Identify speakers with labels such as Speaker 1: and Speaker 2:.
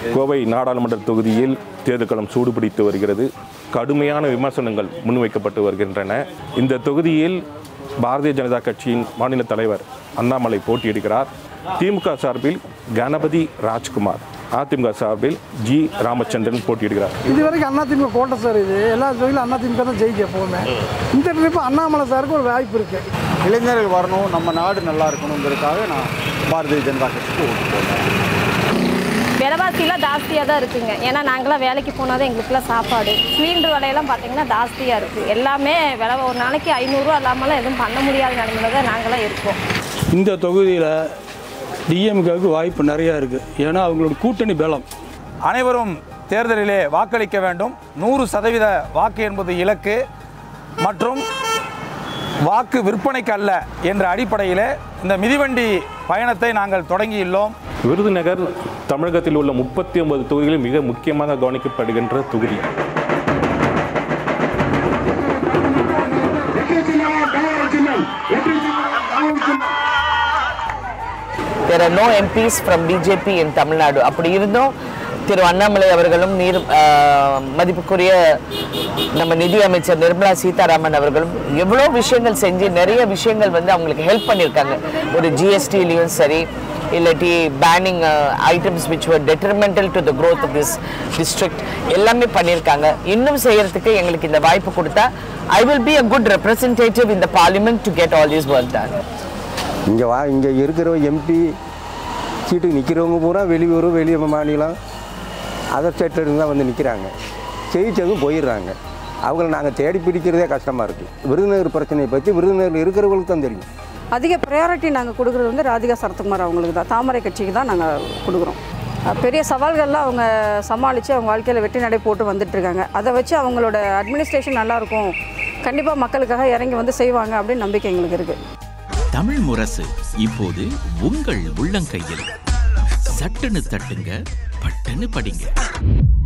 Speaker 1: கோவை நாடாளுமன்ற தொகுதியில் தேர்தல் களம் சூடுபிடித்து வருகிறது கடுமையான விமர்சனங்கள் முன்வைக்கப்பட்டு வருகின்றன இந்த தொகுதியில் பாரதிய ஜனதா கட்சியின் மாநில தலைவர் அண்ணாமலை போட்டியிடுகிறார் திமுக சார்பில் கணபதி ராஜ்குமார் அதிமுக சார்பில் ஜி ராமச்சந்திரன் போட்டியிடுகிறார்
Speaker 2: இது வரைக்கும் அதிமுக கோட்டை சார் இது எல்லா தொழிலும் அதிமுக தான் ஜெயிக்க எப்போவுமே இந்த ட்ரிப்பு அண்ணாமலை சாருக்கு ஒரு வாய்ப்பு இருக்குது
Speaker 3: இளைஞர்கள் வரணும் நம்ம நாடு நல்லா இருக்கணுங்கிறதுக்காக நான் பாரதிய ஜனதா கட்சிக்கு ஓட்டு போடுறேன்
Speaker 4: விலைவாசிலாம் ஜாஸ்தியாக தான் இருக்குங்க ஏன்னா நாங்களாம் வேலைக்கு போனால் தான் எங்களுக்குலாம் சாப்பாடு சிலிண்டர் விலையெல்லாம் பார்த்தீங்கன்னா ஜாஸ்தியாக இருக்குது எல்லாமே விலை ஒரு நாளைக்கு ஐநூறுரூவா இல்லாமலாம் எதுவும் பண்ண முடியாத நிலைமையில தான் நாங்களாம் இருக்கோம்
Speaker 5: இந்த தொகுதியில் டிஎம்கேவுக்கு வாய்ப்பு நிறையா இருக்குது ஏன்னா அவங்களோட கூட்டணி பலம்
Speaker 6: அனைவரும் தேர்தலிலே வாக்களிக்க வேண்டும் நூறு சதவீத வாக்கு என்பது இலக்கு மற்றும் வாக்கு விற்பனைக்கு அல்ல என்ற அடிப்படையிலே இந்த மிதிவண்டி பயணத்தை நாங்கள் தொடங்கியுள்ளோம்
Speaker 1: விருதுநகர் தமிழகத்தில் உள்ள முப்பத்தி ஒன்பது தொகுதிகளில் மிக முக்கியமாக கவனிக்கப்படுகின்ற தொகுதி
Speaker 7: there are no MPs from BJP in Tamil Nadu அப்படி இருந்தும் திரு அண்ணாமலை அவர்களும் நீர் ஆஹ், மதிப்புக்குரிய நம்ம நிதி அமைச்சர் நிர்மலா சீதாராமன் அவர்களும் எவ்வளோ விஷயங்கள் செஞ்சு நிறைய விஷயங்கள் வந்து அவங்களுக்கு ஹெல்ப் பண்ணியிருக்காங்க ஒரு ஜிஎஸ்டிலையும் சரி இல்லாட்டி banning items which were detrimental to the growth of this district எல்லாமே பண்ணியிருக்காங்க இன்னும் செய்யறதுக்கு எங்களுக்கு இந்த வாய்ப்பு கொடுத்தா I will be a good representative in the parliament to get all this work done
Speaker 8: இங்கே வா இங்கே இருக்கிற எம்பி சீட்டுக்கு நிற்கிறவங்க பூரா வெளியூர் வெளி மாநிலம் அதர் ஸ்டேட்லேருந்து தான் வந்து நிற்கிறாங்க ஜெயிச்சதும் போயிடுறாங்க அவங்கள நாங்கள் தேடி பிடிக்கிறதே கஷ்டமாக இருக்குது விருதுநகர் பிரச்சனையை பற்றி விருதுநகரில் இருக்கிறவங்களுக்கு தான் தெரியும்
Speaker 9: அதிக ப்ரையாரிட்டி நாங்கள் கொடுக்குறது வந்து ராதிகா சரத்குமார் அவங்களுக்கு தான் தாமரை கட்சிக்கு தான் நாங்கள் கொடுக்குறோம் அஹ் பெரிய சவால்கள்லாம் அவங்க சமாளித்து அவங்க வாழ்க்கையில் வெற்றி நடை போட்டு வந்துட்டுருக்காங்க அதை வச்சு அவங்களோட அட்மினிஸ்ட்ரேஷன் நல்லாயிருக்கும் கண்டிப்பாக மக்களுக்காக இறங்கி வந்து செய்வாங்க அப்படின்னு நம்பிக்கை எங்களுக்கு இருக்குது
Speaker 10: தமிழ் முரசு இப்போது உங்கள் உள்ளங்கையில் சட்டுன்னு தட்டுங்க பட்டுன்னு படிங்க